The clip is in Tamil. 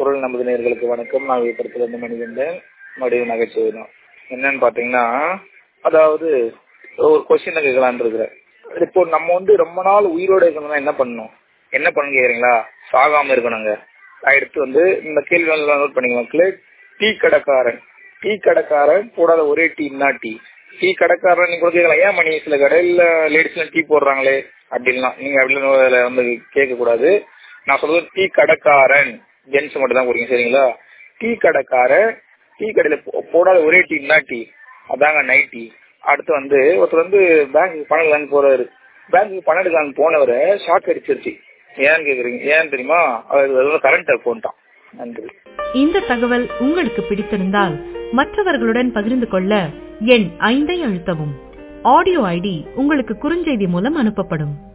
குரல் நமது நேர்களுக்கு வணக்கம் நான் விழுப்புரத்துல இருந்து மணிகண்டன் மறுபடியும் நகைச்சுவை தான் என்னன்னு பாத்தீங்கன்னா அதாவது ஒரு கொஸ்டின் கேட்கலான் இருக்கிறேன் இப்போ நம்ம வந்து ரொம்ப நாள் உயிரோட இருக்கணும்னா என்ன பண்ணணும் என்ன பண்ணணும் கேக்குறீங்களா சாகாம இருக்கணுங்க அடுத்து வந்து இந்த கேள்வி நோட் பண்ணிக்க மக்களே டீ கடைக்காரன் டீ கடைக்காரன் போடாத ஒரே டீனா டீ டீ கடைக்காரன் நீங்க கூட கேட்கலாம் ஏன் மணி சில கடையில லேடிஸ்லாம் டீ போடுறாங்களே அப்படின்லாம் நீங்க அப்படின்னு வந்து கேட்க கூடாது நான் சொல்றது டீ கடைக்காரன் ஜென்ஸ் மட்டும் தான் கொடுங்க சரிங்களா டீ கடைக்காரன் டீ கடையில போடாத ஒரே டீனா டீ அதாங்க நைட் டீ அடுத்து வந்து ஒருத்தர் வந்து பேங்க்கு பணம் எடுக்கலான்னு போறாரு பேங்க்குக்கு பணம் எடுக்கலான்னு போனவரை ஷாக் அடிச்சிருச்சு ஏன்னு கேக்குறீங்க ஏன்னு தெரியுமா அது கரண்ட் அக்கௌண்ட்டான் நன்றி இந்த தகவல் உங்களுக்கு பிடித்திருந்தால் மற்றவர்களுடன் பகிர்ந்து கொள்ள எண் ஐந்தை அழுத்தவும் ஆடியோ ஐடி உங்களுக்கு குறுஞ்செய்தி மூலம் அனுப்பப்படும்